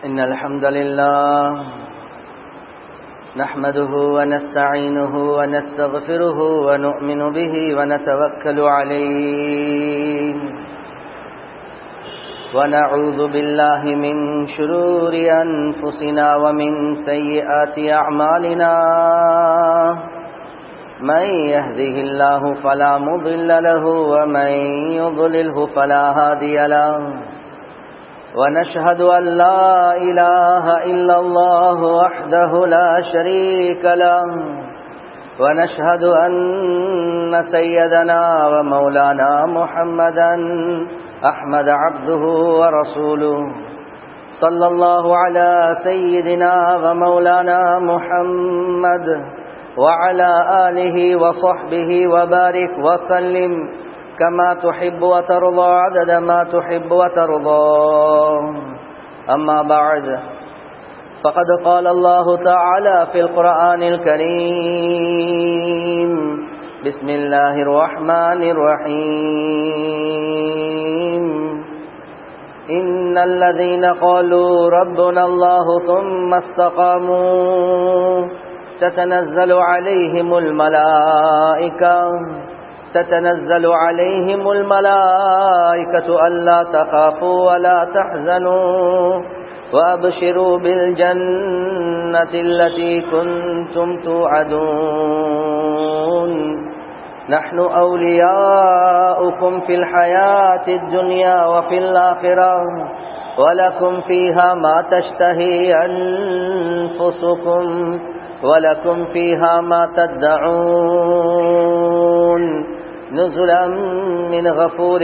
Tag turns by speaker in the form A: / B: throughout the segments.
A: إن الحمد لله نحمده ونستعينه ونستغفره ونؤمن به ونتوكل عليه ونعوذ بالله من شرور أنفسنا ومن سيئات أعمالنا من يهده الله فلا مضل له ومن يضلله فلا هادي له ونشهد أن لا إله إلا الله وحده لا شريك له ونشهد أن سيدنا ومولانا محمدا أحمد عبده ورسوله صلى الله على سيدنا ومولانا محمد وعلى آله وصحبه وبارك وسلم كما تحب وترضى عدد ما تحب وترضى أما بعد فقد قال الله تعالى في القرآن الكريم بسم الله الرحمن الرحيم إن الذين قالوا ربنا الله ثم استقاموا تتنزل عليهم الملائكة تتنزل عليهم الملائكة ألا تخافوا ولا تحزنوا وأبشروا بالجنة التي كنتم توعدون نحن أولياؤكم في الحياة الدنيا وفي الآخرة ولكم فيها ما تشتهي أنفسكم ولكم فيها ما تدعون نزلا من غفور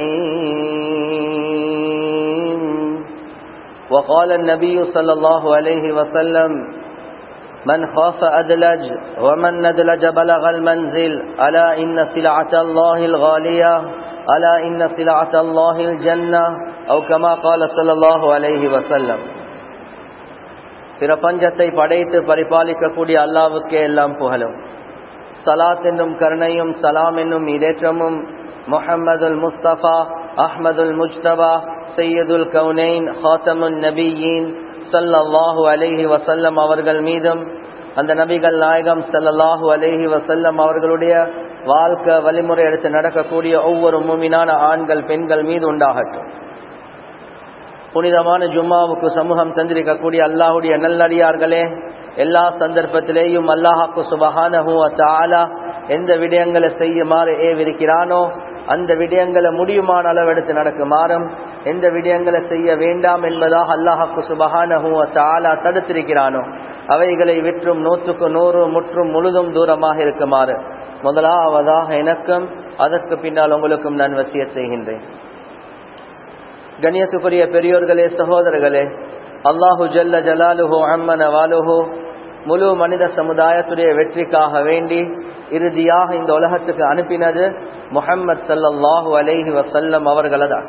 A: رحيم وقال النبي صلى الله عليه وسلم من خاف أدلج ومن ندلج بلغ المنزل ألا إن سلعة الله الغالية ألا إن سلعة الله الجنة أو كما قال صلى الله عليه وسلم பிரபஞ்சத்தை படைத்து பரிபாலிக்கக்கூடிய அல்லாவுக்கே எல்லாம் புகழும் சலாத் என்னும் கருணையும் சலாம் என்னும் இடேற்றமும் முஹம்மதுல் முஸ்தபா அஹ்மதுல் முஜ்தபா சையதுல் கவுனைன் ஹாத்தமுன் நபியின் சல்லல்லாஹு அலேஹி வசல்லம் அவர்கள் மீதும் அந்த நபிகள் நாயகம் சல்லல்லாஹு அலேஹி வசல்லம் அவர்களுடைய வாழ்க்கை வழிமுறை எடுத்து நடக்கக்கூடிய ஒவ்வொரு மூமினான ஆண்கள் பெண்கள் மீது உண்டாகட்டும் புனிதமான ஜும்மாவுக்கு சமூகம் தந்திருக்கக்கூடிய அல்லாஹுடைய நல்லடியார்களே எல்லா சந்தர்ப்பத்திலேயும் அல்லாஹாக்கு சுபஹானஹூ தாலா எந்த விடயங்களை செய்யுமாறு ஏவிருக்கிறானோ அந்த விடயங்களை முடியுமான அளவெடுத்து நடக்குமாறும் எந்த விடயங்களை செய்ய வேண்டாம் என்பதாக அல்லாஹாக்கு சுபஹானஹூ தாலா தடுத்திருக்கிறானோ அவைகளை விற்றும் நூற்றுக்கு நூறு முற்றும் முழுதும் தூரமாக இருக்குமாறு முதலாவதாக எனக்கும் அதற்கு பின்னால் உங்களுக்கும் நான் வசிய செய்கின்றேன் கண்ணியத்துக்குரிய பெரியோர்களே சகோதரர்களே அல்லாஹு ஜல்ல ஜலாலுஹோ அம்மன வாலுஹோ முழு மனித சமுதாயத்துடைய வெற்றிக்காக வேண்டி இறுதியாக இந்த உலகத்துக்கு அனுப்பினது முஹம்மது சல்லாஹூ அலைஹி வசல்லம் அவர்களை தான்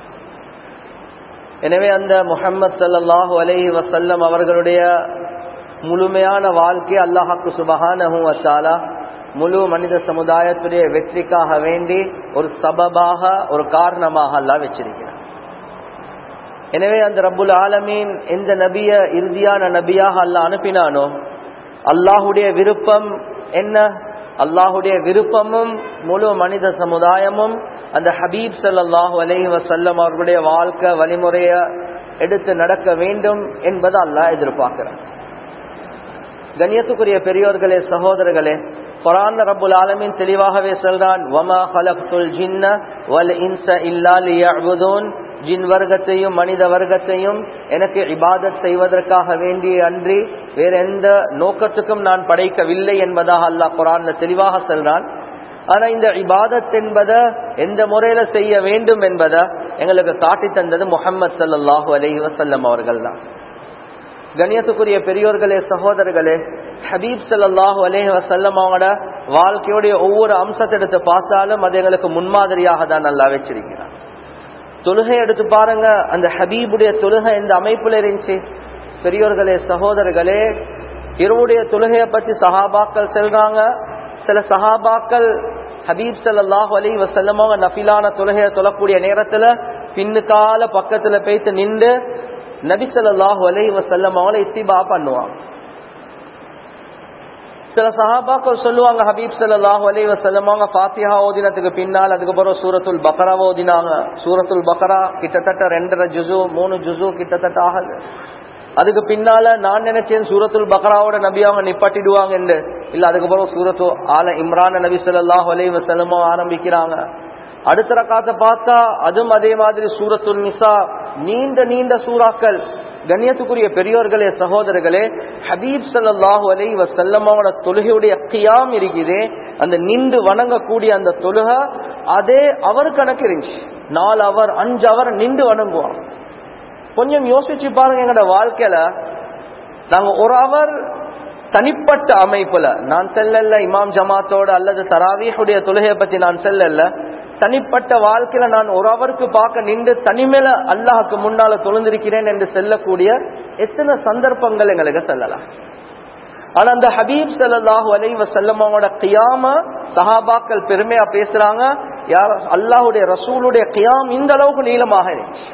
A: எனவே அந்த முஹம்மது சல்லாஹூ அலைஹி வசல்லம் அவர்களுடைய முழுமையான வாழ்க்கை அல்லாஹாக்கு சுபஹானஹூ அத்தாலா முழு மனித சமுதாயத்துடைய வெற்றிக்காக வேண்டி ஒரு சபபாக ஒரு காரணமாக அல்லா வச்சிருக்கிறார் எனவே அந்த ரப்புல் ஆலமீன் எந்த நபிய இறுதியான நபியாக அல்ல அனுப்பினானோ அல்லாஹுடைய விருப்பம் என்ன அல்லாஹுடைய விருப்பமும் முழு மனித சமுதாயமும் அந்த ஹபீப் சல்லாஹூ அலஹி வசல்லம் அவர்களுடைய வாழ்க்கை வழிமுறைய எடுத்து நடக்க வேண்டும் என்பதை அல்லாஹ் எதிர்பார்க்கிறான் கண்ணியத்துக்குரிய பெரியோர்களே சகோதரர்களே குரான் ரப்புல் ஆலமின் தெளிவாகவே சொல்றான் வமா ஹலக்துல் ஜின்ன வல் இன்ச இல்லா லியஅபுதூன் ஜின் வர்க்கத்தையும் மனித வர்க்கத்தையும் எனக்கு இபாதத் செய்வதற்காக வேண்டிய அன்றி வேற எந்த நோக்கத்துக்கும் நான் படைக்கவில்லை என்பதாக அல்லாஹ் குரான்ல தெளிவாக சொல்றான் ஆனா இந்த இபாதத் என்பதை எந்த முறையில செய்ய வேண்டும் என்பதை எங்களுக்கு காட்டி தந்தது முகமது சல்லாஹூ அலஹி வசல்லம் அவர்கள் தான் கணியத்துக்குரிய பெரியோர்களே சகோதரர்களே ஹபீப் சல்லாஹூ அலேஹி வசல்லம் அவங்களோட வாழ்க்கையுடைய ஒவ்வொரு அம்சத்தை எடுத்து பார்த்தாலும் அது எங்களுக்கு முன்மாதிரியாக தான் நல்லா வச்சிருக்கிறான் தொழுகை எடுத்து பாருங்க அந்த ஹபீபுடைய தொழுகை இந்த அமைப்புல இருந்துச்சு பெரியோர்களே சகோதரர்களே இருவுடைய தொழுகையை பத்தி சஹாபாக்கள் சொல்றாங்க சில சஹாபாக்கள் ஹபீப் ஸல்லல்லாஹு அலைஹி வஸல்லம் அவங்க நஃபிலான தொழுகையை தொழக்கூடிய நேரத்துல பின்னுக்கால பக்கத்துல போய்த்து நின்று நபி ஸல்லல்லாஹு அலைஹி வஸல்லம் அவங்கள இத்திபா பண்ணுவாங்க சில சஹாபாக்கள் சொல்லுவாங்க ஹபீப் ஸல்லல்லாஹு அலைஹி வஸல்லம் அவங்க ஃபாத்திஹா ஓதினத்துக்கு பின்னால் அதுக்கு பிறகு சூரத்துல் பக்ரா ஓதினாங்க சூரத்துல் பக்ரா கிட்டத்தட்ட ரெண்டரை ஜுசு மூணு ஜுசு கிட்டத்தட்ட ஆகுது அதுக்கு பின்னால நான் நினைச்சேன் சூரத்துல் பக்ராவோட நபி அவங்க நிப்பாட்டிடுவாங்க என்று இல்ல அதுக்கு பிறகு சூரத்து ஆல இம்ரான் நபி ஸல்லல்லாஹு அலைஹி வஸல்லம் ஆரம்பிக்கிறாங்க அடுத்த ரக்காத்தை பார்த்தா அதுவும் அதே மாதிரி சூரத்துல் நிசா நீண்ட நீண்ட சூறாக்கள் கண்ணியத்துக்குரிய பெரியோர்களே சகோதரர்களே ஹபீப் ஸல்லல்லாஹு அலைஹி வஸல்லமோட தொழுகையுடைய கியாம் இருக்குது அந்த நின்று வணங்கக்கூடிய அந்த தொழுகை அதே அவர் கணக்கு இருந்துச்சு நாலு அவர் அஞ்சு அவர் நின்று வணங்குவாங்க கொஞ்சம் யோசிச்சு பாருங்க எங்களோட வாழ்க்கையில நாங்க ஒரு அவர் தனிப்பட்ட அமைப்புல நான் செல்லல இமாம் ஜமாத்தோட அல்லது தராவீஹுடைய தொழுகையை பத்தி நான் செல்லல தனிப்பட்ட வாழ்க்கையில நான் ஒரு அவருக்கு பார்க்க நின்று தனிமையில அல்லாஹுக்கு முன்னால தொழுந்திருக்கிறேன் என்று செல்லக்கூடிய எத்தனை சந்தர்ப்பங்கள் எங்களுக்கு செல்லலாம் ஆனா அந்த ஹபீப் ஸல்லல்லாஹு அலைஹி வஸல்லமோட கியாம சஹாபாக்கள் பெருமையா பேசுறாங்க யார் அல்லாஹ்வுடைய ரசூலுடைய கியாம் இந்த அளவுக்கு நீளமாக இருந்துச்சு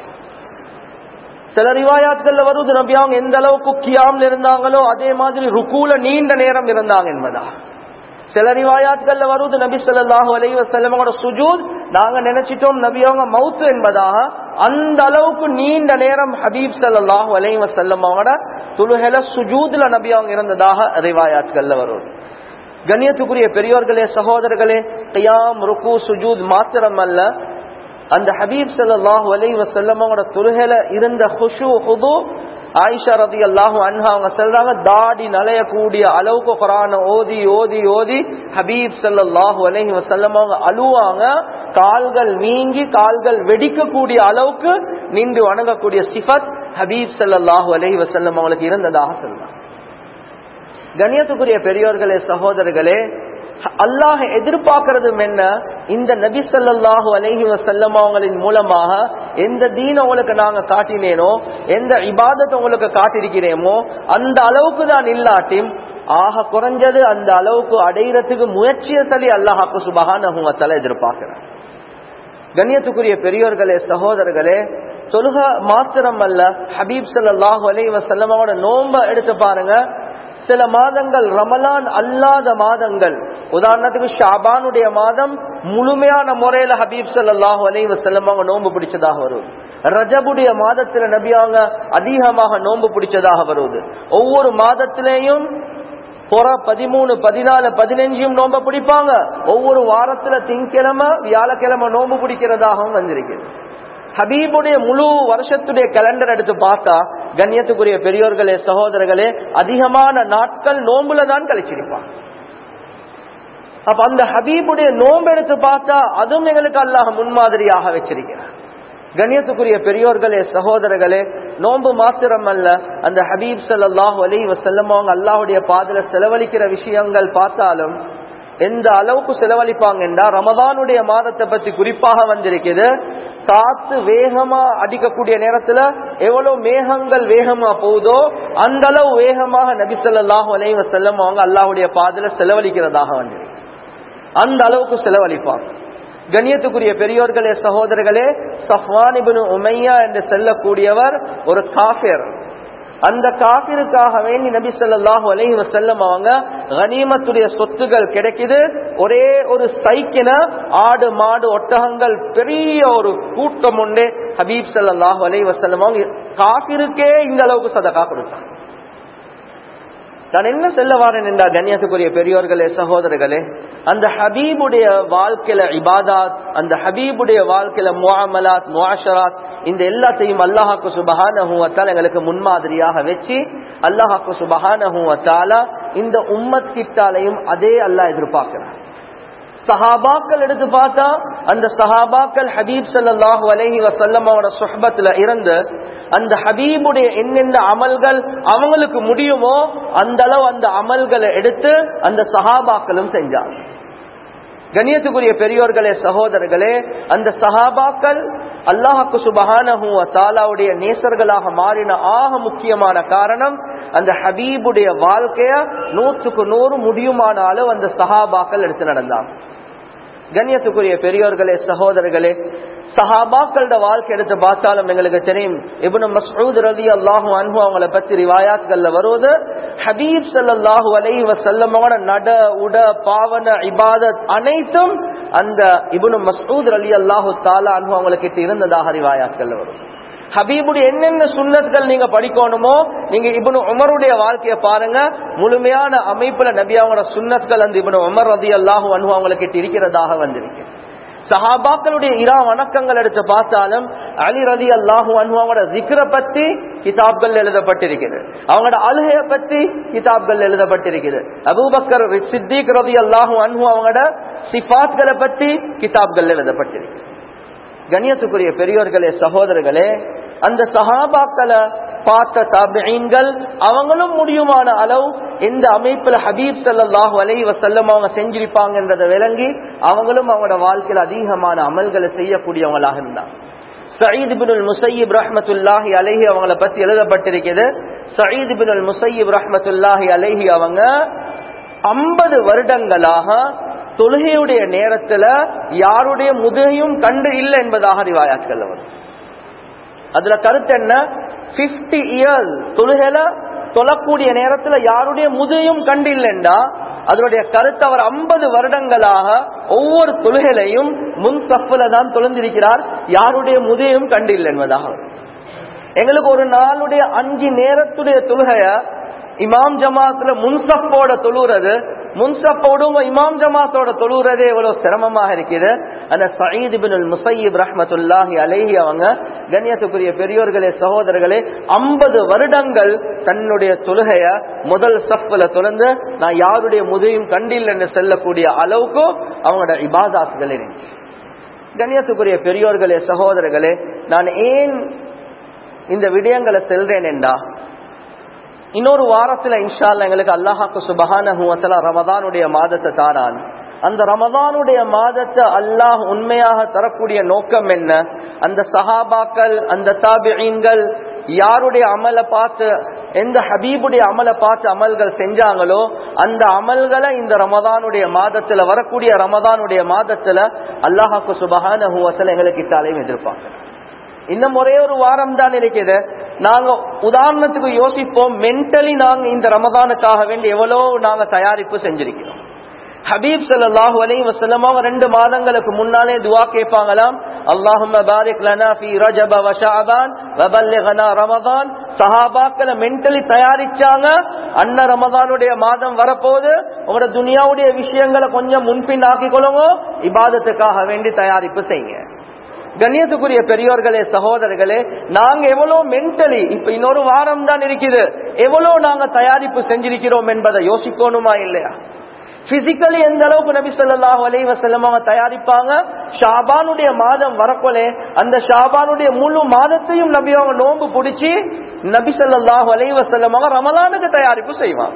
A: சில ரிவாயாத்கள்ல வருது நபி அவங்க எந்த அளவுக்கு கியாம்ல இருந்தாங்களோ அதே மாதிரி ருக்கூல நீண்ட நேரம் இருந்தாங்க என்பதா சில ரிவாயாத்கள்ல வருது நபி ஸல்லல்லாஹு அலைஹி வஸல்லமோட சுஜூத் நாங்க நினைச்சிட்டோம் நபி அவங்க மவுத் என்பதாக அந்த அளவுக்கு நீண்ட நேரம் ஹபீப் ஸல்லல்லாஹு அலைஹி வஸல்லம் அவங்களோட துலுஹல சுஜூத்ல நபி அவங்க இருந்ததாக ரிவாயாத்கள்ல வருது கண்ணியத்துக்குரிய பெரியோர்களே சகோதரர்களே கியாம் ருக்கு சுஜூத் மாத்திரம் அல்ல அந்த ஹபீப் ஸல்லல்லாஹு அலைஹி வஸல்லம் அவங்களோட தொழுகையில இருந்த ஹுஷு ஹுது ஆயிஷா ரதி அல்லாஹு அன்ஹா அவங்க சொல்றாங்க தாடி நலையக்கூடிய அளவுக்கு குரான ஓதி ஓதி ஓதி ஹபீப் ஸல்லல்லாஹு அலைஹி வஸல்லம் அவங்க அழுவாங்க கால்கள் வீங்கி கால்கள் வெடிக்கக்கூடிய அளவுக்கு நின்று வணங்கக்கூடிய சிஃபத் ஹபீப் ஸல்லல்லாஹு அலைஹி வஸல்லம் அவங்களுக்கு இருந்ததாக சொல்றாங்க கண்ணியத்துக்குரிய பெரியோர்களே சகோதரர்களே அல்லாஹ் எதிர்பார்க்கறதும் என்ன இந்த நபி ஸல்லல்லாஹு அலைஹி வஸல்லம் அவங்களின் மூலமாக எந்த தீன் உங்களுக்கு நாங்க காட்டினேனோ எந்த இபாதத்தை உங்களுக்கு காட்டிருக்கிறேமோ அந்த அளவுக்கு தான் இல்லாட்டி ஆக குறைஞ்சது அந்த அளவுக்கு அடையிறதுக்கு முயற்சியை சொல்லி அல்லாஹாக்கு சுபகான எதிர்பார்க்கிறேன் கண்ணியத்துக்குரிய பெரியோர்களே சகோதரர்களே தொழுக மாத்திரம் அல்ல ஹபீப் ஸல்லல்லாஹு அலைஹி வஸல்லமோட நோம்ப எடுத்து பாருங்க சில மாதங்கள் ரமலான் அல்லாத மாதங்கள் உதாரணத்துக்கு ஷாபானுடைய மாதம் முழுமையான முறையில ஹபீப் ஸல்லல்லாஹு அலைஹி வஸல்லம் அவங்க நோன்பு பிடிச்சதாக வருது ரஜபுடைய மாதத்துல நபியாங்க அதிகமாக நோன்பு பிடிச்சதாக வருது ஒவ்வொரு மாதத்திலேயும் புற பதிமூணு பதினாலு பதினஞ்சும் நோம்ப பிடிப்பாங்க ஒவ்வொரு வாரத்துல திங்கிழமை வியாழக்கிழமை நோன்பு பிடிக்கிறதாகவும் வந்திருக்குது ஹபீபுடைய முழு வருஷத்துடைய கேலண்டர் எடுத்து பார்த்தா கண்ணியத்துக்குரிய பெரியோர்களே சகோதரர்களே அதிகமான நாட்கள் நோம்புல தான் கழிச்சிருப்பாங்க அப்ப அந்த ஹபீபுடைய நோம்பு எடுத்து பார்த்தா அதுவும் எங்களுக்கு அல்லாஹ் முன்மாதிரியாக வச்சிருக்கிறார் கண்ணியத்துக்குரிய பெரியோர்களே சகோதரர்களே நோன்பு மாத்திரம் அல்ல அந்த ஹபீப் ஸல்லல்லாஹு அலைஹி வஸல்லம் அவங்க அல்லாஹ்வுடைய பாதல செலவழிக்கிற விஷயங்கள் பார்த்தாலும் எந்த அளவுக்கு செலவழிப்பாங்கன்னா ரமதானுடைய மாதத்தை பத்தி குறிப்பாக வந்திருக்குது காத்து வேகமா அடிக்கக்கூடிய நேரத்துல எவ்வளவு மேகங்கள் வேகமா போகுதோ அந்த அளவு வேகமாக நபி ஸல்லல்லாஹு அலைஹி வஸல்லம் அவங்க அல்லாஹ்வுடைய பாதல செலவழிக்கிறதாக வந்திருக்கு அந்த அளவுக்கு செலவழிப்பாங்க கண்ணியத்துக்குரிய பெரியோர்களே சகோதரர்களே சஃப்வானிபின் உமையா என்று செல்லக்கூடியவர் ஒரு காஃபிர் அந்த காபிருக்காக வேண்டி நபி ஸல்லல்லாஹு அலைஹி வஸல்லம் அவங்க கனிமத்துடைய சொத்துகள் கிடைக்குது ஒரே ஒரு சைக்கின ஆடு மாடு ஒட்டகங்கள் பெரிய ஒரு கூட்டம் உண்டு ஹபீப் ஸல்லல்லாஹு அலைஹி வஸல்லம் அவங்க காபிருக்கே இந்த அளவுக்கு சதகா கொடுத்தாங்க நான் என்ன செல்ல வாரேன் என்றால் கண்ணியத்துக்குரிய பெரியோர்களே சகோதரர்களே அந்த ஹபீபுடைய வாழ்க்கையில இபாதாத் அந்த ஹபீபுடைய வாழ்க்கையில முஆமலாத் முஆஷராத் இந்த எல்லாத்தையும் அல்லாஹாக்கு சுபஹானஹு வத்தால எங்களுக்கு முன்மாதிரியாக வச்சு அல்லாஹாக்கு சுபஹானஹு வத்தால இந்த உம்மத் கிட்டாலையும் அதே அல்லாஹ் எதிர்பார்க்கிறார் சஹாபாக்கள் எடுத்து பார்த்தா அந்த சஹாபாக்கள் ஹபீப் ஸல்லல்லாஹு அலைஹி வஸல்லமோட சுஹபத்துல இருந்து அந்த ஹபீபுடைய என்னென்ன அமல்கள் அவங்களுக்கு முடியுமோ அந்த அளவு அந்த அமல்களை எடுத்து அந்த சஹாபாக்களும் செஞ்சாங்க கண்ணியத்துக்குரிய பெரியோர்களே சகோதரர்களே அந்த சஹாபாக்கள் அல்லாஹுக்கு சுபஹானஹு தாலாவுடைய நேசர்களாக மாறின ஆக முக்கியமான காரணம் அந்த ஹபீபுடைய வாழ்க்கைய நூற்றுக்கு நூறு முடியுமான அளவு அந்த சஹாபாக்கள் எடுத்து நடந்தாங்க கண்ணியத்துக்குரிய பெரியோர்களே சகோதரர்களே சஹாபாக்களோட வாழ்க்கை எடுத்து பார்த்தாலும் எங்களுக்கு தெரியும் இப்னு மஸ்ஊத் ரலி அல்லாஹு அன்ஹு அவங்கள பத்தி ரிவாயாத்கள்ல வருவது ஹபீப் ஸல்லல்லாஹு அலைஹி வஸல்லமோட நட உட பாவன இபாதத் அனைத்தும் அந்த இப்னு மஸ்ஊத் ரலி அல்லாஹு தாலா அன்ஹு அவங்களுக்கு இருந்ததாக ரிவாயாத்கள்ல வரும் ஹபீபுடைய என்னென்ன சுண்ணத்துகள் நீங்க படிக்கணுமோ நீங்க இப்னு உமருடைய வாழ்க்கைய பாருங்க முழுமையான அமைப்புல நபி அவங்களோட சுண்ணத்துகள் அந்த இப்னு உமர் ரதி அல்லாஹு அன்ஹு அவங்களுக்கு இருக்கிறதாக வந்திருக்கு சஹாபாக்களுடைய இரா வணக்கங்கள் எடுத்து பார்த்தாலும் அலி ரதி அல்லாஹு அன்வாவோட ஜிக்ர பத்தி கிதாப்கள் எழுதப்பட்டிருக்கிறது அவங்களோட அழுகைய பத்தி கிதாப்கள் எழுதப்பட்டிருக்கிறது அபூபக்கர் சித்திக் ரதி அல்லாஹு அன்ஹு அவங்களோட சிஃபாத்களை பத்தி கிதாப்கள் எழுதப்பட்டிருக்கு கண்ணியத்துக்குரிய பெரியோர்களே சகோதரர்களே அந்த சஹாபாக்களை பார்த்த தாபியீன்கள் அவங்களும் முடியுமான அளவு எந்த அமைப்புல ஹபீப் ஸல்லல்லாஹு அலைஹி வஸல்லம் அவங்க செஞ்சிருப்பாங்கன்றதை விளங்கி அவங்களும் அவங்களோட வாழ்க்கையில் அதிகமான அமல்களை செய்யக்கூடியவங்களாக இருந்தாங்க சயீத் பின் முசையீப் ரஹ்மத்துல்லாஹி அலைஹி அவங்கள பத்தி எழுதப்பட்டிருக்கிறது சயீத் பின் முசையீப் ரஹ்மத்துல்லாஹி அலைஹி அவங்க ஐம்பது வருடங்களாக தொழுகையுடைய நேரத்துல யாருடைய முதுகையும் கண்டு இல்லை என்பதாக ரிவாயாட்கள் வரும் அதுல கருத்து என்ன பிப்டி இயர்ஸ் தொழுகையில தொழக்கூடிய நேரத்துல யாருடைய முதுகையும் கண்டு இல்லைண்டா அதனுடைய கருத்து அவர் ஐம்பது வருடங்களாக ஒவ்வொரு தொழுகையிலையும் முன் சஃப்ல தான் தொழுந்திருக்கிறார் யாருடைய முதையும் கண்டு இல்லை என்பதாக எங்களுக்கு ஒரு நாளுடைய அஞ்சு நேரத்துடைய தொழுகைய இமாம் ஜமாத்துல முன்சப்போட தொழுறது முன்சப்போடும் இமாம் ஜமாத்தோட தொழுறதே எவ்வளவு சிரமமாக இருக்குது அந்த சயீத் பின் முசையீப் ரஹ்மத்துல்லாஹி அலைஹி அவங்க கண்ணியத்துக்குரிய பெரியோர்களே சகோதரர்களே ஐம்பது வருடங்கள் தன்னுடைய தொழுகைய முதல் சஃப்ல தொழுந்து நான் யாருடைய முதையும் கண்டில் என்று செல்லக்கூடிய அளவுக்கு அவங்களோட இபாதாசுகள் இருந்துச்சு கண்ணியத்துக்குரிய பெரியோர்களே சகோதரர்களே நான் ஏன் இந்த விடயங்களை செல்றேன் என்றா இன்னொரு வாரத்துல இன்ஷால்ல எங்களுக்கு அல்லாஹாக்கு சுபஹான ரமதானுடைய மாதத்தை தாரான் அந்த ரமதானுடைய மாதத்தை அல்லாஹ் உண்மையாக தரக்கூடிய நோக்கம் என்ன அந்த சஹாபாக்கள் அந்த தாபியீன்கள் யாருடைய அமலை பார்த்து எந்த ஹபீபுடைய அமலை பார்த்து அமல்கள் செஞ்சாங்களோ அந்த அமல்களை இந்த ரமதானுடைய மாதத்துல வரக்கூடிய ரமதானுடைய மாதத்துல அல்லாஹாக்கு சுபஹான எங்களுக்கு இத்தாலையும் எதிர்பார்க்கிறேன் இன்னும் ஒரே ஒரு வாரம் தான் இருக்குது நாங்க உதாரணத்துக்கு யோசிப்போம் மென்டலி நாங்க இந்த ரமதானுக்காக வேண்டி எவ்வளவு நாங்க தயாரிப்பு செஞ்சிருக்கிறோம் ஹபீப் சல்லாஹூ அலி வசல்லமா ரெண்டு மாதங்களுக்கு முன்னாலே துவா கேட்பாங்களாம் அல்லாஹும் பாரிக் லனா ஃபி ரஜப வ ஷஅபான் வ பல்லிகனா ரமதான் சஹாபாக்களை மென்டலி தயாரிச்சாங்க அன்ன ரமதானுடைய மாதம் வரப்போது உங்களோட துனியாவுடைய விஷயங்களை கொஞ்சம் முன்பின் ஆக்கிக்கொள்ளுங்க இபாதத்துக்காக வேண்டி தயாரிப்பு செய்யுங்க கண்ணியத்துக்குரிய பெரியோர்களே சகோதரர்களே நாங்க எவ்வளவு மென்டலி இப்ப இன்னொரு வாரம் தான் இருக்குது எவ்வளவு நாங்க தயாரிப்பு செஞ்சிருக்கிறோம் என்பதை யோசிக்கணுமா இல்லையா பிசிக்கலி எந்த அளவுக்கு நபி சொல்லாஹ் அலி வசல்லம் அவங்க தயாரிப்பாங்க ஷாபானுடைய மாதம் வரக்கொலே அந்த ஷாபானுடைய முழு மாதத்தையும் நபி அவங்க நோன்பு பிடிச்சி நபி சொல்லாஹ் அலி வசல்லம் அவங்க ரமலானுக்கு தயாரிப்பு செய்வாங்க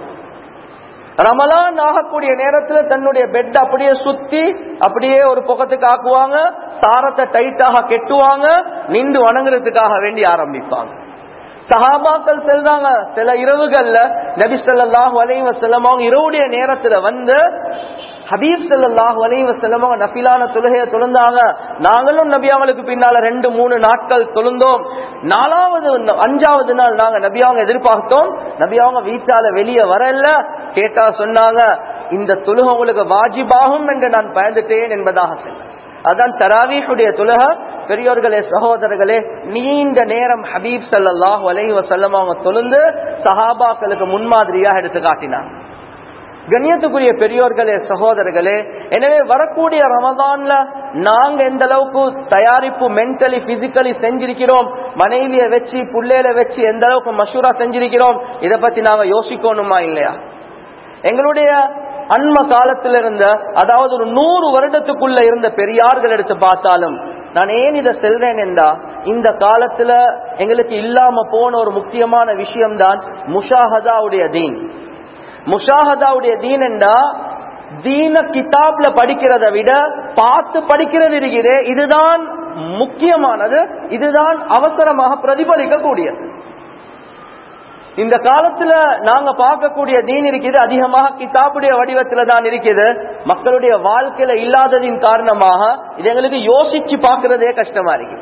A: ரமலான் ஆகக்கூடிய நேரத்துல தன்னுடைய பெட் அப்படியே சுத்தி அப்படியே ஒரு பக்கத்துக்கு ஆக்குவாங்க சாரத்தை டைட்டாக கெட்டுவாங்க நின்று வணங்குறதுக்காக வேண்டி ஆரம்பிப்பாங்க சஹாபாக்கள் செல்றாங்க சில இரவுகள்ல நபி சொல்லாஹு அலைவ செல்லமாக இரவுடைய நேரத்துல வந்து ஹபீப் சல்லாஹு அலைவ செல்லமாக நபிலான தொழுகைய தொழுந்தாங்க நாங்களும் நபி அவங்களுக்கு பின்னால ரெண்டு மூணு நாட்கள் தொழுந்தோம் நாலாவது அஞ்சாவது நாள் நாங்க நபி அவங்க எதிர்பார்த்தோம் நபி அவங்க வீட்டால வெளியே வரல கேட்டா சொன்னாங்க இந்த தொழுகை உங்களுக்கு வாஜிபாகும் என்று நான் பயந்துட்டேன் என்பதாக சொன்னாங்க அதான் தராவீஹுடைய தொழுக பெரியோர்களே சகோதரர்களே நீண்ட நேரம் ஹபீப் சல்லாஹூ அலைஹி வசல்லம் அவங்க தொழுந்து சஹாபாக்களுக்கு முன்மாதிரியாக எடுத்து காட்டினாங்க கண்ணியத்துக்குரிய பெரியோர்களே சகோதரர்களே எனவே வரக்கூடிய ரமதான்ல நாங்க எந்த அளவுக்கு தயாரிப்பு மென்டலி பிசிக்கலி செஞ்சிருக்கிறோம் மனைவிய வச்சு புள்ளையில வச்சு எந்த அளவுக்கு மஷூரா செஞ்சிருக்கிறோம் இதை பத்தி நாங்க யோசிக்கணுமா இல்லையா எங்களுடைய அண்ம காலத்தில் இருந்த அதாவது ஒரு நூறு வருடத்துக்குள்ள இருந்த பெரியார்கள் எடுத்து பார்த்தாலும் நான் ஏன் இதை செல்றேன் என்றா இந்த காலத்துல எங்களுக்கு இல்லாம போன ஒரு முக்கியமான விஷயம்தான் முஷாஹதாவுடைய தீன் முஷாஹதாவுடைய தீன் என்றா தீன கிதாப்ல படிக்கிறத விட பார்த்து படிக்கிறது இருக்கிறே இதுதான் முக்கியமானது இதுதான் அவசரமாக பிரதிபலிக்க கூடியது இந்த காலத்துல நாங்க பார்க்கக்கூடிய தீன் இருக்குது அதிகமாக கிதாபுடைய வடிவத்துல தான் இருக்குது மக்களுடைய வாழ்க்கையில இல்லாததின் காரணமாக இது எங்களுக்கு யோசிச்சு பார்க்கறதே கஷ்டமா இருக்கு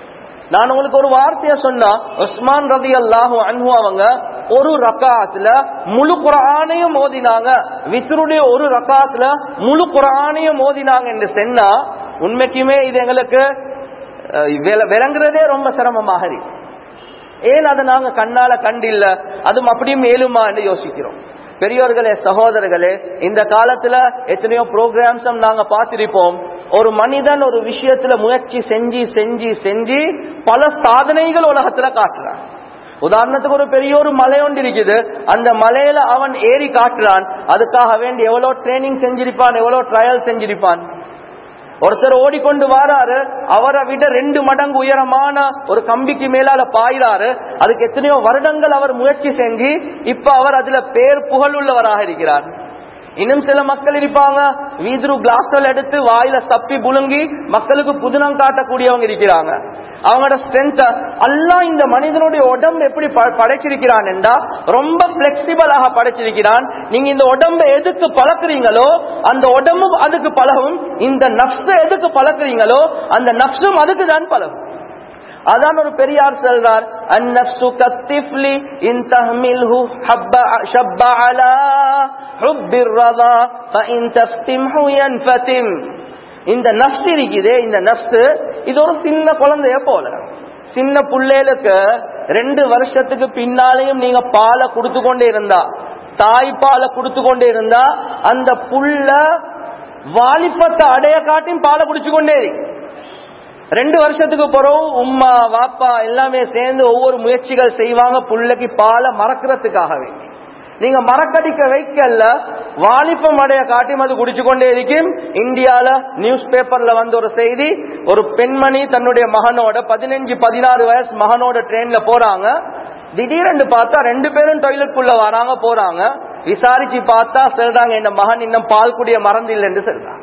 A: நான் உங்களுக்கு ஒரு வார்த்தைய சொன்னா உஸ்மான் ரதி அல்லாஹு அன்ஹு அவங்க ஒரு ரக்காத்துல முழு குரானையும் மோதினாங்க வித்ருடைய ஒரு ரக்காத்துல முழு குரானையும் மோதினாங்க என்று சொன்னா உண்மைக்குமே இது எங்களுக்கு அஹ், விள- விளங்குறதே ரொம்ப சிரமமாக இருக்கு ஏன் அதை நாங்க கண்ணால கண்டில்ல அதுவும் அப்படியும் மேலுமா என்று யோசிக்கிறோம் பெரியோர்களே சகோதரர்களே இந்த காலத்துல எத்தனையோ ப்ரோக்ராம்ஸ் நாங்க பார்த்திருப்போம் ஒரு மனிதன் ஒரு விஷயத்துல முயற்சி செஞ்சு செஞ்சு செஞ்சு பல சாதனைகள் உலகத்துல காட்டுறான் உதாரணத்துக்கு ஒரு பெரிய ஒரு மலை ஒன்று இருக்குது அந்த மலையில அவன் ஏறி காட்டுறான் அதுக்காக வேண்டி எவ்வளவு ட்ரைனிங் செஞ்சிருப்பான் எவ்வளவு ட்ரையல் செஞ்சிருப்பான் ஒருத்தர் ஓடிக்கொண்டு வாராரு அவரை விட ரெண்டு மடங்கு உயரமான ஒரு கம்பிக்கு மேலால பாயிறாரு அதுக்கு எத்தனையோ வருடங்கள் அவர் முயற்சி செஞ்சு இப்ப அவர் அதுல பேர் புகழுள்ளவராக இருக்கிறார் இன்னும் சில மக்கள் இருப்பாங்க வீதுரு கிளாஸ்கள் எடுத்து வாயில தப்பி புழுங்கி மக்களுக்கு புதினம் காட்டக்கூடியவங்க இருக்கிறாங்க அவங்களோட ஸ்ட்ரென்த் எல்லாம் இந்த மனிதனுடைய உடம்பு எப்படி ப- படைச்சிருக்கிறான் என்றா ரொம்ப பிளெக்சிபிளாக படைச்சிருக்கிறான் நீங்க இந்த உடம்பை எதுக்கு பழக்குறீங்களோ அந்த உடம்பும் அதுக்கு பழகும் இந்த நப்ச எதுக்கு பழக்குறீங்களோ அந்த நப்சும் அதுக்கு தான் பழகும் அதான் ஒரு பெரியார் சொல்றார் அந்நப்சு கத்திஃப்லி இன் தஹ்மில்ஹு ஹப்ப ஷப்ப அலா ஹுப்பிர் ரதா ஃபஇன் தஃப்திம்ஹு யன்ஃபதிம் இந்த நஃப்ஸ் இருக்குதே இந்த நஃப்ஸ் இது ஒரு சின்ன குழந்தைய போல சின்ன புள்ளைகளுக்கு ரெண்டு வருஷத்துக்கு பின்னாலேயும் நீங்க பாலை கொடுத்து கொண்டே இருந்தா தாய்ப்பாலை கொடுத்து கொண்டே இருந்தா அந்த புள்ள வாலிபத்தை அடைய காட்டியும் பாலை குடிச்சு கொண்டே இருக்கு ரெண்டு வருஷத்துக்கு பிறகு உம்மா வாப்பா எல்லாமே சேர்ந்து ஒவ்வொரு முயற்சிகள் செய்வாங்க புள்ளைக்கு பாலை மறக்கிறதுக்காகவே நீங்க மறக்கடிக்க வைக்கல வாலிபம் அடைய காட்டியும் அது குடிச்சு கொண்டே இருக்கும் இந்தியால நியூஸ் பேப்பர்ல வந்த ஒரு செய்தி ஒரு பெண்மணி தன்னுடைய மகனோட பதினஞ்சு பதினாறு வயசு மகனோட ட்ரெயின்ல போறாங்க திடீரென்று பார்த்தா ரெண்டு பேரும் டாய்லெட் குள்ள வராங்க போறாங்க விசாரிச்சு பார்த்தா சொல்றாங்க இந்த மகன் இன்னும் பால் குடிய மறந்தில்லைன்னு சொல்றாங்க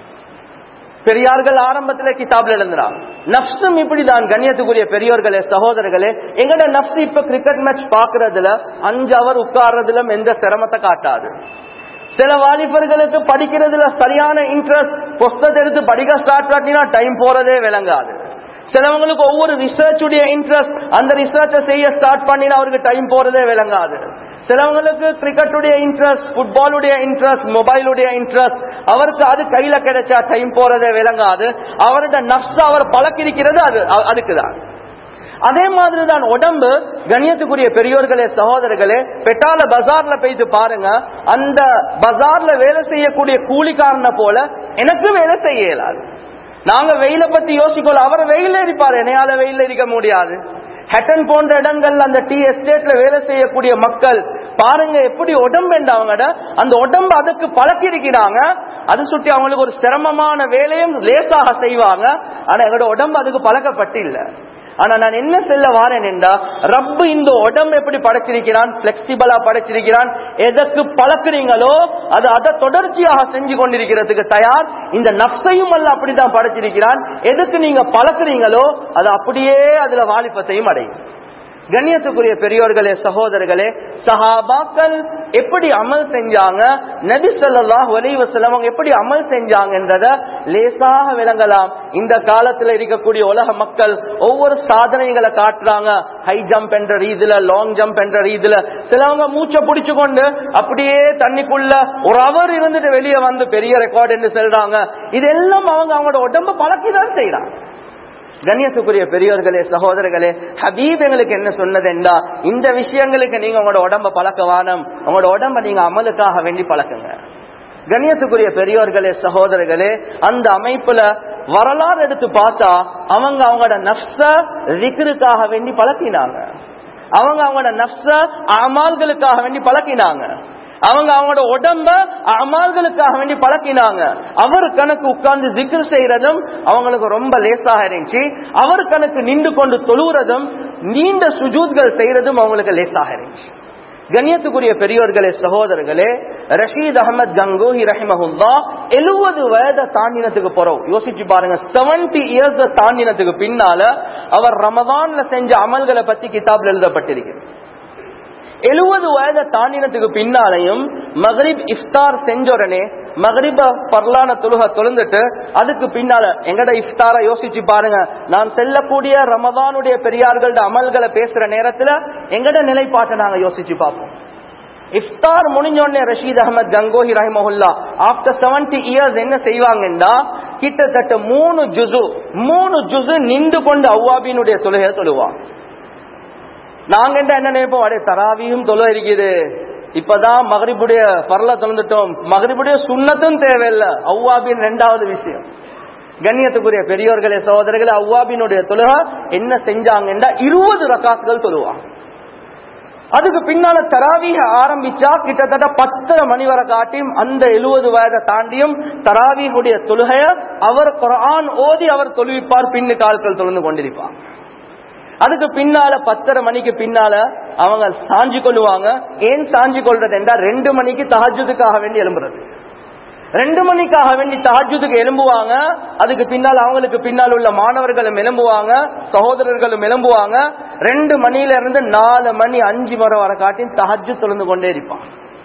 A: பெரியார்கள் ஆரம்பத்துல கிதாப்ல எழுதுறாங்க நப்சும் இப்படிதான் கண்ணியத்துக்குரிய பெரியோர்களே சகோதரர்களே எங்கட நப்சு இப்ப கிரிக்கெட் மேட்ச் பாக்குறதுல அஞ்சு அவர் உட்கார்றதுல எந்த சிரமத்தை காட்டாது சில வாலிபர்களுக்கு படிக்கிறதுல சரியான இன்ட்ரெஸ்ட் புஸ்தத்தை எடுத்து படிக்க ஸ்டார்ட் பண்ணினா டைம் போறதே விளங்காது சிலவங்களுக்கு ஒவ்வொரு ரிசர்ச் உடைய இன்ட்ரெஸ்ட் அந்த ரிசர்ச்சை செய்ய ஸ்டார்ட் பண்ணினா அவருக்கு டைம் போறதே விளங்காது சிலவங்களுக்கு கிரிக்கெட்டுடைய இன்ட்ரெஸ்ட் ஃபுட்பாலுடைய இன்ட்ரெஸ்ட் மொபைலுடைய இன்ட்ரெஸ்ட் அவருக்கு அது கையில கிடைச்சா டைம் போறதே விளங்காது அவருடைய நப்ஸ் அவர் பழக்கிருக்கிறது அது அ- அதுக்குதான் அதே மாதிரி தான் உடம்பு கண்ணியத்துக்குரிய பெரியோர்களே சகோதரர்களே பெட்டால பஜார்ல போயிட்டு பாருங்க அந்த பஜார்ல வேலை செய்யக்கூடிய கூலிக்காரனை போல எனக்கு வேலை செய்ய இயலாது நாங்க வெயில பத்தி யோசிக்கல அவர் வெயில இருப்பாரு என்னையால வெயில இருக்க முடியாது ஹெட்டன் போன்ற இடங்கள்ல அந்த டீ எஸ்டேட்ல வேலை செய்யக்கூடிய மக்கள் பாருங்க எப்படி உடம்பு அவங்கட அந்த உடம்பு அதுக்கு பழக்கி இருக்கிறாங்க அது சுட்டி அவங்களுக்கு ஒரு சிரமமான வேலையும் லேசாக செய்வாங்க ஆனா எங்களோட உடம்பு அதுக்கு பழக்கப்பட்டு இல்ல ஆனா நான் என்ன சொல்ல வாரேன் என்றா ரப்பு இந்த உடம்பு எப்படி படைச்சிருக்கிறான் பிளெக்சிபிளா படைச்சிருக்கிறான் எதற்கு பழக்கிறீங்களோ அது அதை தொடர்ச்சியாக செஞ்சு கொண்டிருக்கிறதுக்கு தயார் இந்த நப்சையும் அல்ல அப்படிதான் படைச்சிருக்கிறான் எதுக்கு நீங்க பழக்கிறீங்களோ அது அப்படியே அதுல வாலிபத்தையும் அடையும் கண்ணியத்துக்குரிய பெரியோர்களே சகோதரர்களே சஹாபாக்கள் எப்படி அமல் செஞ்சாங்க நபி ஸல்லல்லாஹு அலைஹி வஸல்லம் அவங்க எப்படி அமல் செஞ்சாங்கன்றத லேசாக விளங்கலாம் இந்த காலத்துல இருக்கக்கூடிய உலக மக்கள் ஒவ்வொரு சாதனைகளை காட்டுறாங்க ஹை ஜம்ப் என்ற ரீதியில லாங் ஜம்ப் என்ற ரீதியில சிலவங்க மூச்சை பிடிச்சு கொண்டு அப்படியே தண்ணிக்குள்ள ஒரு அவர் இருந்துட்டு வெளியே வந்து பெரிய ரெக்கார்ட் என்று சொல்றாங்க இதெல்லாம் அவங்க அவங்களோட உடம்பு பழக்கிதான் செய்யறாங்க கண்ணியத்துக்குரிய பெரியோர்களே சகோதரர்களே ஹபீப் எங்களுக்கு என்ன சொன்னதுண்டா இந்த விஷயங்களுக்கு நீங்க உங்களோட உடம்ப பழக்க வானம் உங்களோட உடம்ப நீங்க அமலுக்காக வேண்டி பழக்குங்க கண்ணியத்துக்குரிய பெரியோர்களே சகோதரர்களே அந்த அமைப்புல வரலாறு எடுத்து பார்த்தா அவங்க அவங்களோட நப்ச ரிக்கருக்காக வேண்டி பழக்கினாங்க அவங்க அவங்களோட நப்ச அமால்களுக்காக வேண்டி பழக்கினாங்க அவங்க அவங்களோட உடம்ப அமால்களுக்காக வேண்டி பழக்கினாங்க அவர் கணக்கு உட்கார்ந்து ஜிக்ர் செய்யறதும் அவங்களுக்கு ரொம்ப லேசாக இருந்துச்சு அவர் கணக்கு நின்று கொண்டு தொழுகிறதும் நீண்ட சுஜூத்கள் செய்யறதும் அவங்களுக்கு லேசாக இருந்துச்சு கண்ணியத்துக்குரிய பெரியோர்களே சகோதரர்களே ரஷீத் அகமது கங்கோஹி ரஹிமஹுல்லா எழுபது வயதை தாண்டினத்துக்கு போறோம் யோசிச்சு பாருங்க செவன்டி இயர்ஸ் தாண்டினத்துக்கு பின்னால அவர் ரமதான்ல செஞ்ச அமல்களை பத்தி கிதாப்ல எழுதப்பட்டிருக்கு எழுபது வயதை தாண்டினத்துக்கு பின்னாலையும் மகரிப் இஃப்தார் செஞ்ச உடனே மகரிப பரலான தொழுக தொழுந்துட்டு அதுக்கு பின்னால எங்கட இஃப்தார யோசிச்சு பாருங்க நான் செல்லக்கூடிய ரமதானுடைய பெரியார்களோட அமல்களை பேசுற நேரத்துல எங்கட நிலைப்பாட்டை நாங்க யோசிச்சு பார்ப்போம் இஃப்தார் முடிஞ்ச உடனே ரஷீத் அகமது கங்கோஹி ரஹிமஹுல்லா ஆஃப்டர் செவன்டி இயர்ஸ் என்ன செய்வாங்கன்னா கிட்டத்தட்ட மூணு ஜுசு மூணு ஜுசு நின்று கொண்டு அவ்வாபினுடைய தொழுகையை தொழுவான் நாங்க என்ன என்ன நினைப்போம் அடே தராவியும் தொலை இருக்குது இப்பதான் மகரிபுடைய பரல தொலைந்துட்டோம் மகரிபுடைய சுண்ணத்தும் தேவையில்லை அவ்வாபின் ரெண்டாவது விஷயம் கண்ணியத்துக்குரிய பெரியோர்களே சகோதரர்களே அவ்வாபினுடைய தொழுகை என்ன செஞ்சாங்கன்னா இருபது ரகாசுகள் தொழுவாங்க அதுக்கு பின்னால தராவீக ஆரம்பிச்சா கிட்டத்தட்ட பத்தரை மணி வரை காட்டியும் அந்த எழுபது வயதை தாண்டியும் தராவீகுடைய தொழுகைய அவர் குரான் ஓதி அவர் தொழுவிப்பார் பின்னு கால்கள் தொழுந்து கொண்டிருப்பார் அதுக்கு பின்னால பத்தரை மணிக்கு பின்னால அவங்க சாஞ்சி கொள்ளுவாங்க ஏன் சாஞ்சி கொள்றது என்றால் ரெண்டு மணிக்கு தஹஜுதுக்காக வேண்டி எழும்புறது ரெண்டு மணிக்காக வேண்டி தஹஜுதுக்கு எழும்புவாங்க அதுக்கு பின்னால் அவங்களுக்கு பின்னால் உள்ள மாணவர்களும் எழும்புவாங்க சகோதரர்களும் எழும்புவாங்க ரெண்டு மணியில இருந்து நாலு மணி அஞ்சு மணி வரை காட்டி தஹஜு தொழுந்து கொண்டே இருப்பான்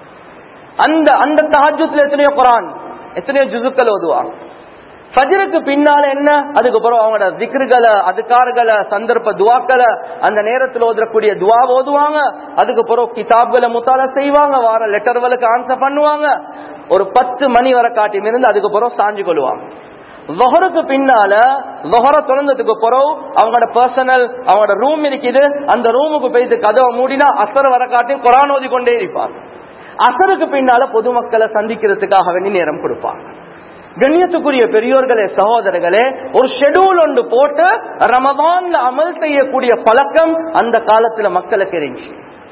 A: அந்த அந்த தஹஜுத்துல எத்தனையோ குரான் எத்தனையோ ஜுசுக்கள் ஓதுவாங்க ஃபஜ்ருக்கு பின்னால என்ன அதுக்கப்புறம் அவங்களோட திக்ருகளை அதுக்காரர்களை சந்தர்ப்ப துவாக்களை அந்த நேரத்தில் ஓதுறக்கூடிய துவா ஓதுவாங்க அதுக்கப்புறம் கிதாப்களை முத்தால செய்வாங்க வார லெட்டர்களுக்கு ஆன்சர் பண்ணுவாங்க ஒரு பத்து மணி வரை காட்டி இருந்து அதுக்கப்புறம் சாஞ்சு கொள்வாங்க லொஹருக்கு பின்னால லொஹர திறந்ததுக்கு பிறகு அவங்களோட பர்சனல் அவங்களோட ரூம் இருக்குது அந்த ரூமுக்கு போயிட்டு கதவை மூடினா அசர் வர காட்டி குரான் ஓதி கொண்டே இருப்பாங்க அசருக்கு பின்னால பொதுமக்களை சந்திக்கிறதுக்காக வேண்டி நேரம் கொடுப்பாங்க கண்ணியத்துக்குரிய பெரியோர்களே சகோதரர்களே ஒரு ஷெடியூல் ஒன்று போட்டு ரமதான்ல அமல் செய்யக்கூடிய பழக்கம் அந்த காலத்துல மக்களுக்கு இருந்துச்சு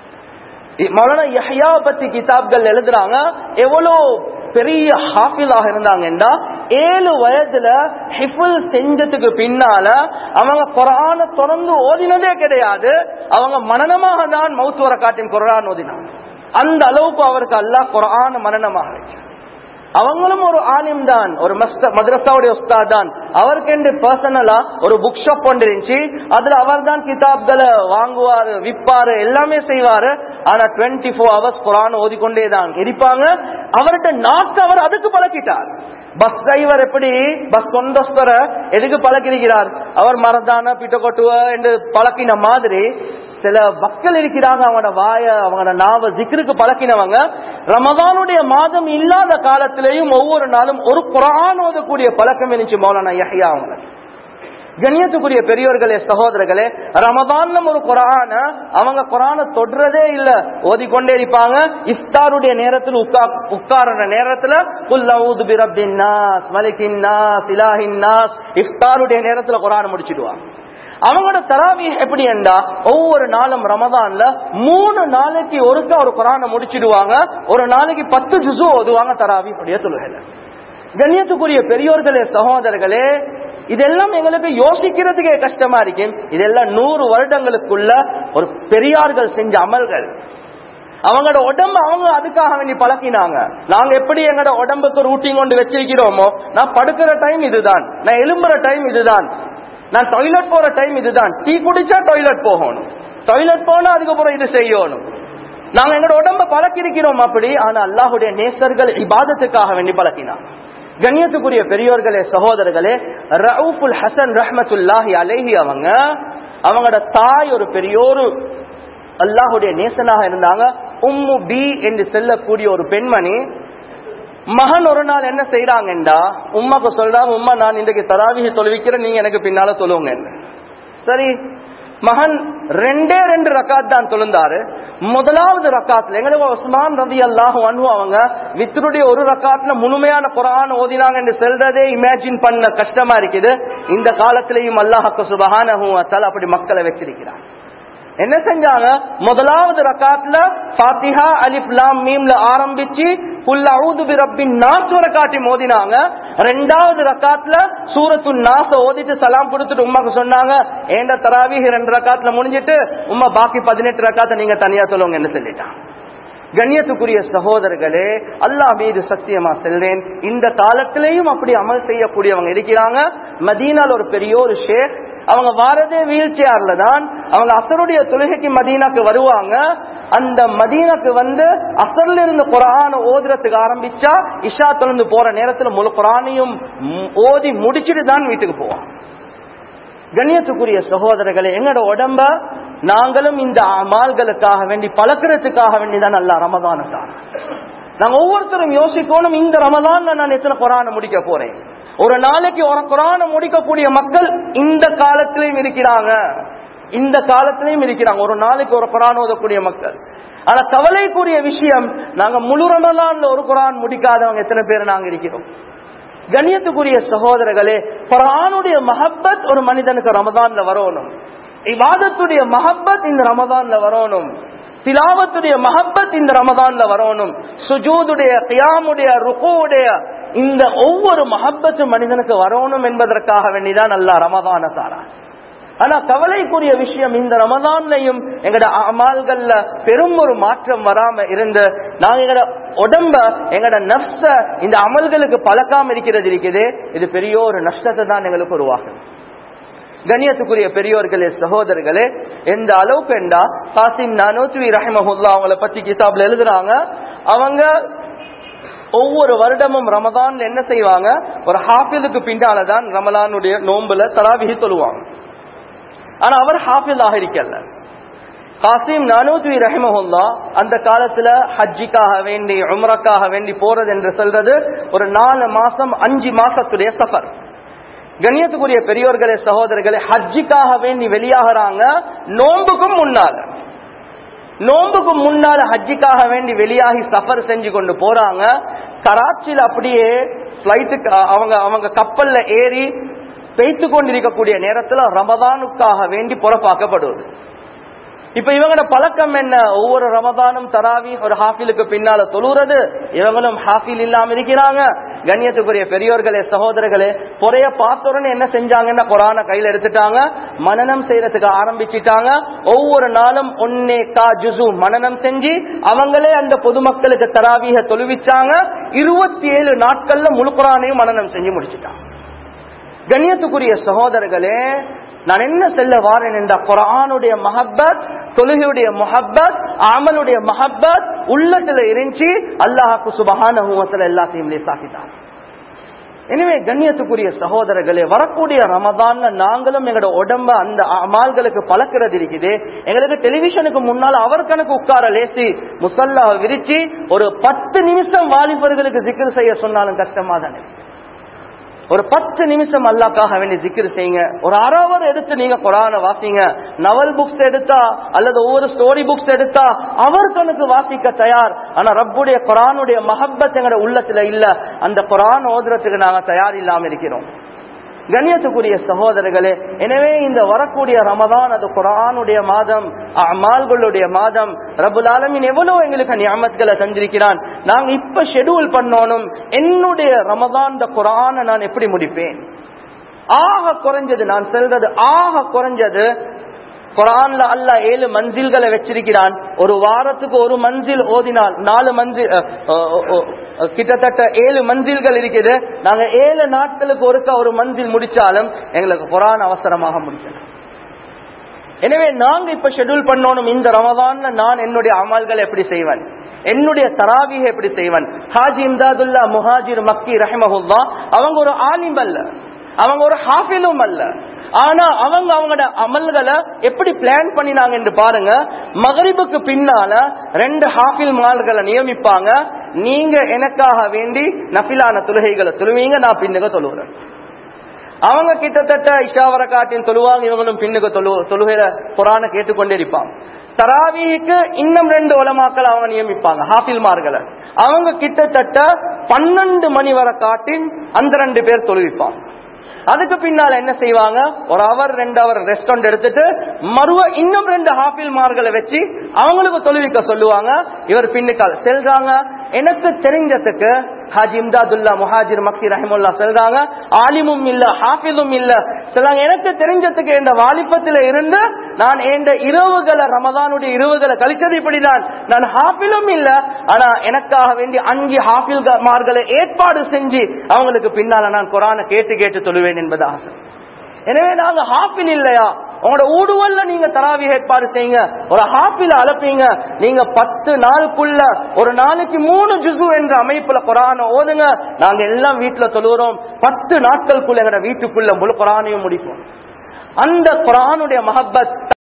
A: மௌலானா யஹ்யா பத்தி கிதாப்கள் எழுதுறாங்க எவ்வளவு பெரிய ஹாஃபிலாக இருந்தாங்கன்னா ஏழு வயதுல ஹிஃபுல் செஞ்சதுக்கு பின்னால அவங்க குரான தொடர்ந்து ஓதினதே கிடையாது அவங்க மனநமாக தான் மௌத்து வர காட்டின் குரான் ஓதினாங்க அந்த அளவுக்கு அவருக்கு அல்லாஹ் குரான் மனநமாக வச்சார் அவங்களும் ஒரு ஆலிம் தான் ஒரு மദ്രസാவுடைய உஸ்தாத் தான் அவருக்கு பர்சனலா ஒரு புக் ஷாப் ஒன்று இருந்துச்சு அதுல அவர் தான் கிதாப்களை வாங்குவாரு விற்பாரு எல்லாமே செய்வாரு ஆனா டுவெண்ட்டி ஃபோர் ஹவர்ஸ் குரான் ஓதிக்கொண்டே தான் இருப்பாங்க அவர்கிட்ட நாக்கு அவர் அதுக்கு பழக்கிட்டார் பஸ் டிரைவர் எப்படி பஸ் கொண்டஸ்தர எதுக்கு பழக்கிருக்கிறார் அவர் மரதான பிட்டக்கொட்டுவ என்று பழக்கின மாதிரி சில மக்கள் இருக்கிறாங்க அவங்களோட வாய அவங்களோட நாவ ஜிக்ருக்கு பழக்கினவங்க ரமதானுடைய மாதம் இல்லாத காலத்திலேயும் ஒவ்வொரு நாளும் ஒரு குரான் ஓதக்கூடிய பழக்கம் இருந்துச்சு மௌலானா யஹ்யா அவங்க கண்ணியத்துக்குரிய பெரியோர்களே சகோதரர்களே ரமதான் ஒரு குரான அவங்க குரான தொடுறதே இல்ல ஓதிக்கொண்டே இருப்பாங்க இஃப்தாருடைய நேரத்தில் உட்கார்ற நேரத்துல குல்லவுது பிரபின் நாஸ் மலிகின் நாஸ் இலாஹின் நாஸ் இஃப்தாருடைய நேரத்துல குரான முடிச்சிடுவாங்க அவங்களோட தராவி எப்படி என்றா ஒவ்வொரு நாளும் ரமதான்ல மூணு நாளைக்கு ஒருக்க ஒரு குரானை முடிச்சிடுவாங்க ஒரு நாளைக்கு பத்து ஜுசு ஓதுவாங்க தராவி அப்படியே தொழுகையில கண்ணியத்துக்குரிய பெரியோர்களே சகோதரர்களே இதெல்லாம் எங்களுக்கு யோசிக்கிறதுக்கே கஷ்டமா இருக்கு இதெல்லாம் நூறு வருடங்களுக்குள்ள ஒரு பெரியார்கள் செஞ்ச அமல்கள் அவங்களோட உடம்பு அவங்க அதுக்காக வேண்டி பழக்கினாங்க நாங்க எப்படி எங்களோட உடம்புக்கு ரூட்டிங் கொண்டு வச்சிருக்கிறோமோ நான் படுக்கிற டைம் இதுதான் நான் எலும்புற டைம் இதுதான் நான் டாய்லெட் போற டைம் இதுதான் டீ குடிச்சா டாய்லெட் போகணும் டாய்லெட் போனா அதுக்கப்புறம் இது செய்யணும் நாங்க எங்களோட உடம்ப பழக்கிருக்கிறோம் அப்படி ஆனா அல்லாஹுடைய நேசர்கள் இபாதத்துக்காக வேண்டி பழக்கினாங்க கண்ணியத்துக்குரிய பெரியோர்களே சகோதரர்களே ரவுஃபுல் ஹசன் ரஹமத்துல்லாஹி அலேஹி அவங்க அவங்களோட தாய் ஒரு பெரியோரு அல்லாஹுடைய நேசனாக இருந்தாங்க உம்மு பி என்று செல்லக்கூடிய ஒரு பெண்மணி மகன் ஒரு நாள் என்ன செய்யறாங்கண்டா உமாக்கு சொல்றாங்க உமா நான் இன்றைக்கு தராவிக தொழுவிக்கிறேன் நீங்க எனக்கு பின்னால தொழுவுங்க சரி மகன் ரெண்டே ரெண்டு ரக்காத் தான் தொழுந்தாரு முதலாவது ரக்காத்துல எங்களுக்கு உஸ்மான் ரவி அல்லாஹ் அனு அவங்க வித்தருடைய ஒரு ரக்காத்துல முழுமையான குரான் ஓதினாங்க என்று செல்றதே இமேஜின் பண்ண கஷ்டமா இருக்குது இந்த காலத்திலையும் அல்லாஹக்கு சுபஹான அப்படி மக்களை வச்சிருக்கிறான் என்ன செஞ்சாங்க முதலாவது ரக்காத்துல ஃபாத்திஹா அலிஃப் லாம் மீம்ல ஆரம்பிச்சு குல் அவுது பி ரப்பின் நாஸ் வரை காட்டி மோதினாங்க ரெண்டாவது ரக்காத்துல சூரத்து நாச ஓதிட்டு சலாம் கொடுத்துட்டு உமாக்கு சொன்னாங்க ஏண்ட தராவி ரெண்டு ரக்காத்துல முடிஞ்சிட்டு உமா பாக்கி பதினெட்டு ரக்காத்த நீங்க தனியா சொல்லுவாங்க என்ன சொல்லிட்டான் கண்ணியத்துக்குரிய சகோதரர்களே அல்லாஹ் மீது சத்தியமா செல்றேன் இந்த காலத்திலையும் அப்படி அமல் செய்யக்கூடியவங்க இருக்கிறாங்க மதீனால ஒரு பெரிய ஒரு ஷேக் அவங்க வாரதே வீல் சேர்ல தான் அவங்க அசருடைய தொழுகைக்கு மதீனாக்கு வருவாங்க அந்த மதீனாக்கு வந்து அசர்ல இருந்து குரான ஓதுறதுக்கு ஆரம்பிச்சா இஷா தொழுந்து போற நேரத்துல முழு குரானையும் ம், ஓதி முடிச்சிட்டு தான் வீட்டுக்கு போவான் கண்ணியத்துக்குரிய சகோதரர்களே எங்களோட உடம்ப நாங்களும் இந்த அமால்களுக்காக வேண்டி பழக்கிறதுக்காக வேண்டி தான் அல்ல ரமதானுக்காக நாங்க ஒவ்வொருத்தரும் யோசிக்கணும் இந்த ரமதான்ல நான் எத்தனை குரானை முடிக்க போறேன் ஒரு நாளைக்கு ஒரு குரானை முடிக்கக்கூடிய மக்கள் இந்த காலத்திலையும் இருக்கிறாங்க இந்த காலத்திலையும் இருக்கிறாங்க ஒரு நாளைக்கு ஒரு குரான் ஓதக்கூடிய மக்கள் ஆனா கவலைக்குரிய விஷயம் நாங்க முழு ரமலான்ல ஒரு குரான் முடிக்காதவங்க எத்தனை பேர் நாங்க இருக்கிறோம் கண்ணியத்துக்குரிய சகோதரர்களே குரானுடைய மஹப்பத் ஒரு மனிதனுக்கு ரமதான்ல வரணும் இவாதத்துடைய மஹப்பத் இந்த ரமதான்ல வரணும் திலாவத்துடைய மஹப்பத் இந்த ரமதான்ல வரணும் சுஜூதுடைய கியாமுடைய ருக்குவுடைய இந்த ஒவ்வொரு மஹப்பத்தும் மனிதனுக்கு வரணும் என்பதற்காக வேண்டிதான் அல்லாஹ் ரமதான தாரா ஆனா கவலைக்குரிய விஷயம் இந்த ரமதான்லையும் எங்கட அமால்கள்ல பெரும் ஒரு மாற்றம் வராம இருந்து நாங்க எங்கட உடம்ப எங்கட நப்ச இந்த அமல்களுக்கு பழக்காம இருக்கிறது இருக்குது இது பெரிய ஒரு நஷ்டத்தை தான் எங்களுக்கு உருவாகும் கண்ணியத்துக்குரிய பெரியோர்களே சகோதரர்களே எந்த அளவுக்கு என்றா காசிம் நானூத்வி ரஹமஹுல்லா அவங்கள பத்தி கிதாப்ல எழுதுறாங்க அவங்க ஒவ்வொரு வருடமும் ரமதான்ல என்ன செய்வாங்க ஒரு ஹாஃபிலுக்கு பின்னாலதான் ரமலானுடைய நோன்புல தராவிகி தொழுவாங்க ஆனா அவர் ஹாஃபிலாக இருக்கல காசிம் நானூத்வி ரஹமஹுல்லா அந்த காலத்துல ஹஜ்ஜிக்காக வேண்டி உம்ரக்காக வேண்டி போறது என்று சொல்றது ஒரு நாலு மாசம் அஞ்சு மாசத்துடைய சஃபர் கண்ணியத்துக்குரிய பெரியோர்களே சகோதரர்களே ஹஜ்ஜிக்காக வேண்டி வெளியாகிறாங்க நோன்புக்கும் முன்னால நோன்புக்கு முன்னால ஹஜ்ஜிக்காக வேண்டி வெளியாகி சஃபர் செஞ்சு கொண்டு போறாங்க கராச்சியில் அப்படியே பிளைட்டுக்கு அவங்க அவங்க கப்பல்ல ஏறி பெய்த்து கொண்டிருக்கக்கூடிய நேரத்துல ரமதானுக்காக வேண்டி புறப்பாக்கப்படுவது இப்ப இவங்களோட பழக்கம் என்ன ஒவ்வொரு ரமதானும் தராவி ஒரு ஹாஃபிலுக்கு பின்னால தொழுறது இவங்களும் ஹாஃபில் இல்லாம இருக்கிறாங்க கண்ணியத்துக்குரிய பெரியோர்களே சகோதரர்களே பொறைய பார்த்தோன்னு என்ன செஞ்சாங்கன்னா குரான கையில எடுத்துட்டாங்க மனநம் செய்யறதுக்கு ஆரம்பிச்சிட்டாங்க ஒவ்வொரு நாளும் ஒன்னே கா ஜுசு மனநம் செஞ்சு அவங்களே அந்த பொதுமக்களுக்கு தராவிக தொழுவிச்சாங்க இருபத்தி ஏழு நாட்கள்ல முழு குரானையும் மனநம் செஞ்சு முடிச்சிட்டாங்க கண்ணியத்துக்குரிய சகோதரர்களே நான் என்ன செல்ல வாரேன் என்ற குரானுடைய மஹப்பத் தொழுகையுடைய மொஹப்பத் அமலுடைய மஹப்பத் உள்ளத்துல இருந்துச்சு அல்லாஹாக்கு சுபகான எல்லாத்தையும் லேசாக்கிட்டான் எனவே கண்ணியத்துக்குரிய சகோதரர்களே வரக்கூடிய ரமதான்ல நாங்களும் எங்களோட உடம்ப அந்த அமால்களுக்கு பழக்கிறது இருக்குது எங்களுக்கு டெலிவிஷனுக்கு முன்னால அவர் கணக்கு உட்கார லேசி முசல்லா விரிச்சு ஒரு பத்து நிமிஷம் வாலிபர்களுக்கு ஜிக்கர் செய்ய சொன்னாலும் கஷ்டமா தானே ஒரு பத்து நிமிஷம் அல்லாக்காக வேண்டி ஜிக்கிர் செய்யுங்க ஒரு அரவர் எடுத்து நீங்க குரான வாசிங்க நவல் புக்ஸ் எடுத்தா அல்லது ஒவ்வொரு ஸ்டோரி புக்ஸ் எடுத்தா அவர் கணக்கு வாசிக்க தயார் ஆனா ரப்புடைய குரானுடைய மஹப்பத் எங்கட உள்ளத்துல இல்ல அந்த குரான் ஓதுறதுக்கு நாங்க தயார் இல்லாம இருக்கிறோம் கண்ணியத்துக்குரிய சகோதரர்களே எனவே இந்த வரக்கூடிய ரமதான் அது குரானுடைய மாதம் அமால்களுடைய மாதம் ரபுல் ஆலமின் எவ்வளவு எங்களுக்கு நியமத்களை தந்திருக்கிறான் நாங்க இப்ப ஷெடியூல் பண்ணணும் என்னுடைய ரமதான் இந்த குரானை நான் எப்படி முடிப்பேன் ஆக குறைஞ்சது நான் சொல்றது ஆக குறைஞ்சது குரான்ல அல்ல ஏழு மஞ்சில்களை வச்சிருக்கிறான் ஒரு வாரத்துக்கு ஒரு மஞ்சில் ஓதினால் நாலு மஞ்சில் கிட்டத்தட்ட ஏழு மஞ்சில்கள் இருக்குது நாங்க ஏழு நாட்களுக்கு ஒருக்கா ஒரு மஞ்சில் முடிச்சாலும் எங்களுக்கு குரான் அவசரமாக முடிக்கணும் எனவே நாங்க இப்ப ஷெட்யூல் பண்ணணும் இந்த ரமதான்ல நான் என்னுடைய அமல்களை எப்படி செய்வேன் என்னுடைய தராவிக எப்படி செய்வன் ஹாஜி இம்தாதுல்லா முஹாஜிர் மக்கி ரஹமஹுல்லா அவங்க ஒரு ஆலிம் அல்ல அவங்க ஒரு ஹாஃபிலும் அல்ல ஆனா அவங்க அவங்களோட அமல்களை எப்படி பிளான் பண்ணினாங்க என்று பாருங்க மகரிபுக்கு பின்னால ரெண்டு ஹாஃபில் மால்களை நியமிப்பாங்க நீங்க எனக்காக வேண்டி நஃபிலான தொழுகைகளை தொழுவீங்க நான் பின்னுக்கு தொழுகிறேன் அவங்க கிட்டத்தட்ட இஷாவர காட்டின் தொழுவாங்க இவங்களும் பின்னுக்கு தொழு தொழுகையில குரான கேட்டுக்கொண்டே இருப்பாங்க தராவிக்கு இன்னும் ரெண்டு உலமாக்கள் அவங்க நியமிப்பாங்க ஹாஃபில்மார்களை அவங்க கிட்டத்தட்ட பன்னெண்டு மணி வரை காட்டின் அந்த ரெண்டு பேர் தொழுவிப்பாங்க அதுக்கு பின்னால என்ன செய்வாங்க ஒரு அவர் ரெண்டு அவர் ரெஸ்டாரண்ட் எடுத்துட்டு மறுவ இன்னும் ரெண்டு ஹாஃபில் மார்களை வச்சு அவங்களுக்கு தொழுவிக்க சொல்லுவாங்க இவர் பின்னுக்கால் செல்றாங்க எனக்கு தெரிஞ்சதுக்கு ஹாஜி இம்தாதுல்லா முஹாஜிர் மக்கி ரஹமுல்லா சொல்றாங்க ஆலிமும் இல்ல ஹாஃபிலும் இல்ல சொல்றாங்க எனக்கு தெரிஞ்சதுக்கு என்ற வாலிபத்துல இருந்து நான் என்ற இரவுகளை ரமதானுடைய இரவுகளை கழிச்சது இப்படிதான் நான் ஹாஃபிலும் இல்ல ஆனா எனக்காக வேண்டி அஞ்சு ஹாஃபில் மார்களை ஏற்பாடு செஞ்சு அவங்களுக்கு பின்னால நான் குரானை கேட்டு கேட்டு தொழுவேன் என்பது ஆசை எனவே நாங்க ஹாஃபில் இல்லையா உங்களோட ஊடுவல்ல நீங்க தராவி ஏற்பாடு செய்யுங்க ஒரு ஹாப்பில அலப்பீங்க நீங்க பத்து நாளுக்குள்ள ஒரு நாளைக்கு மூணு ஜுசு என்ற அமைப்புல குரான ஓதுங்க நாங்க எல்லாம் வீட்டுல தொழுகிறோம் பத்து நாட்களுக்குள்ள எங்கட வீட்டுக்குள்ள முழு குரானையும் முடிப்போம் அந்த குரானுடைய மஹப்பத்